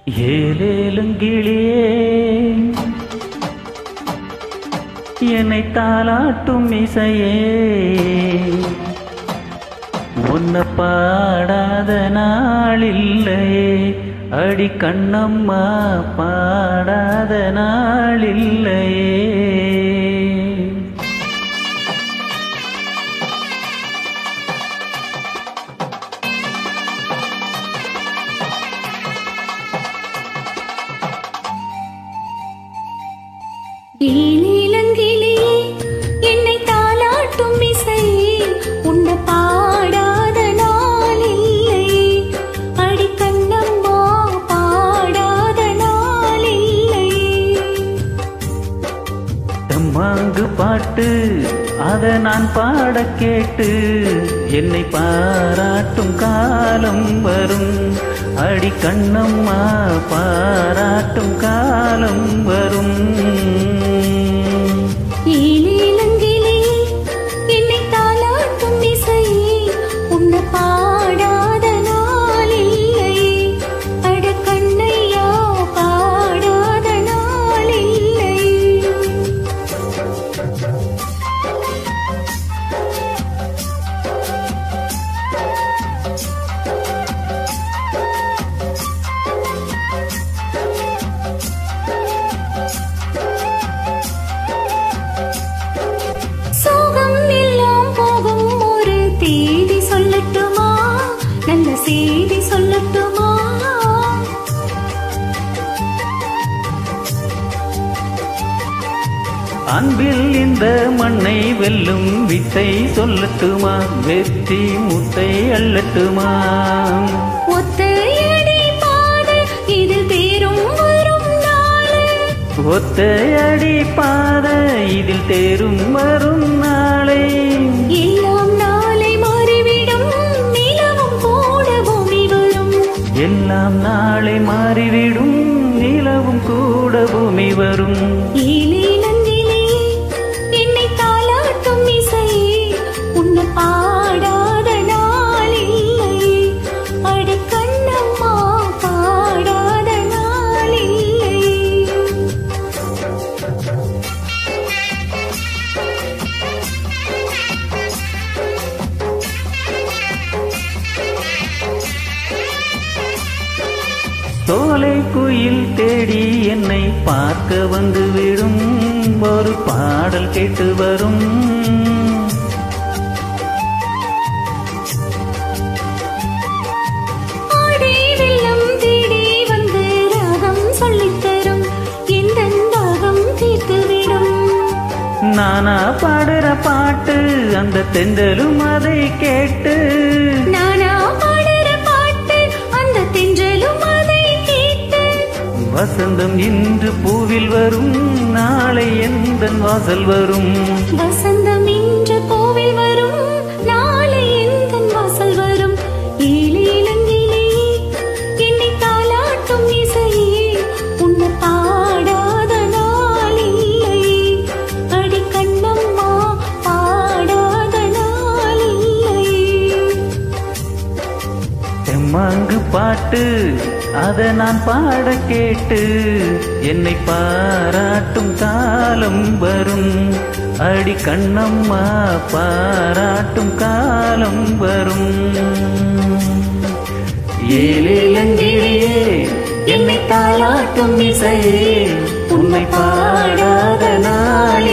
ஏலேலுங்கிளியே என்னை தாளாட்டும் இசையே உன்னை பாடாத நாளில்லையே அடி கண்ணம்மா பாடாத நாளில்லையே ஏனிலங்கிளியே என்னை தாளாட்டும் இசை உன்னை பாடாத நாளில்லை அடி கண்ணம்மா பாடாத நாளில்லை தெம்மாங்கு பாட்டு அத நான் பாட கேட்டு என்னை பாராட்டும் காலம் வரும் அடி கண்ணம்மா பாராட்டும் காலம் வரும் ஏனிலங்கிளியே என்னை தாளாட்டும் இசை உன்னை பாடாத நாளில்லை அட கண்ணையா பாடாத நாளில்லை சோகம் எல்லாம் போகும் ஒரு தேதி சொல்லட்டுமா நல்ல செய்தி சொல்லட்டுமா அன்பில் இந்த மண்ணை வெல்லும் வித்தை சொல்லட்டுமா வெற்றி முத்தை அள்ளட்டுமா ஒத்தையடி பாதை இது தேரும் வரும் நாளு ஒத்தையடி பாத இதில் தேரும் வரும் நாளை எல்லாம் நாளை மாறிவிடும் நிலவும் கூட பூமி வரும் எல்லாம் நாளை மாறிவிடும் நிலவும் கூட பூமி வரும் ஏழை நந்திலே என்னை தாளாட்டும் இசை உன்னை பாடாத நாளில்லை அட கண்ணம்மா பாடாத நாளில்லை சோலை குயில் தேடி என்னை பார்க்க வந்து விடும் ஒரு பாடல் கேட்டு வரும் ஆடி வெள்ளம் தேடி வந்து ராகம் சொல்லித் தரும் எந்த தாகம் தீர்த்துவிடும் நானா பாடுற பாட்டு அந்த தென்றலும் அதை கேட்டு நானா பாடுற பாட்டு அந்த தென்றலும் அதை கேட்டு வசந்தம் இன்று பூவில் வரும் நாளை எந்த வாசல் வரும் வசந்தம் இன்று கோவில் வரும் நாளை எந்தன் வாசல் வரும் ஏழை இளங்கிலே என்னை தாளாட்டும் இசையே உன்னை பாடாத நாளில்லை அடி கண்ணம்மா பாடாத நாளில்லை செம்மாங்கு பாட்டு அத நான் பாட கேட்டு என்னை பாராட்டும் காலம் வரும் அடி கண்ணம்மா பாராட்டும் காலம் வரும் ஏழேலங்கிரியே என்னை தாளாட்டும் இசையே உன்னை பாடாத நாள்